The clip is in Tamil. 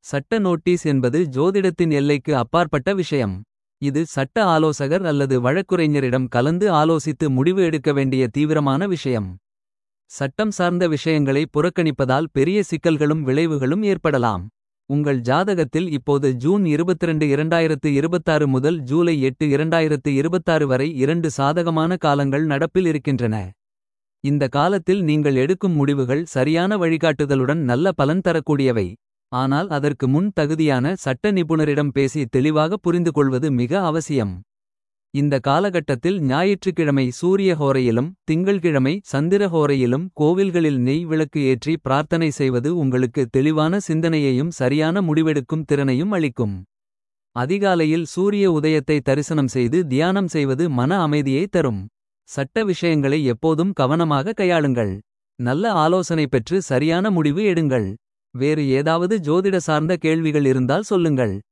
சட்ட நோட்டீஸ் என்பது ஜோதிடத்தின் எல்லைக்கு அப்பாற்பட்ட விஷயம். இது சட்ட ஆலோசகர் அல்லது வழக்குரைஞரிடம் கலந்து ஆலோசித்து முடிவு எடுக்க வேண்டிய தீவிரமான விஷயம். சட்டம் சார்ந்த விஷயங்களை புறக்கணிப்பதால் பெரிய சிக்கல்களும் விளைவுகளும் ஏற்படலாம். உங்கள் ஜாதகத்தில் இப்போது ஜூன் 22 2026 முதல் ஜூலை 8 2026 வரை இரண்டு சாதகமான காலங்கள் நடப்பில் இருக்கின்றன. இந்த காலத்தில் நீங்கள் எடுக்கும் முடிவுகள் சரியான வழிகாட்டுதலுடன் நல்ல பலன் தரக்கூடியவை. ஆனால் அதற்கு முன் தகுதியான சட்ட நிபுணரிடம் பேசி தெளிவாக புரிந்துகொள்வது மிக அவசியம். இந்த காலகட்டத்தில் ஞாயிற்றுக்கிழமை சூரிய ஹோரையிலும் திங்கள்கிழமை சந்திர ஹோரையிலும் கோவில்களில் நெய் விளக்கு ஏற்றி பிரார்த்தனை செய்வது உங்களுக்கு தெளிவான சிந்தனையையும் சரியான முடிவெடுக்கும் திறனையும் அளிக்கும். அதிகாலையில் சூரிய உதயத்தை தரிசனம் செய்து தியானம் செய்வது மன அமைதியை தரும். சட்ட விஷயங்களை எப்போதும் கவனமாக கையாளுங்கள். நல்ல ஆலோசனை பெற்று சரியான முடிவு எடுங்கள். வேறு ஏதாவது ஜோதிட சார்ந்த கேள்விகள் இருந்தால் சொல்லுங்கள்.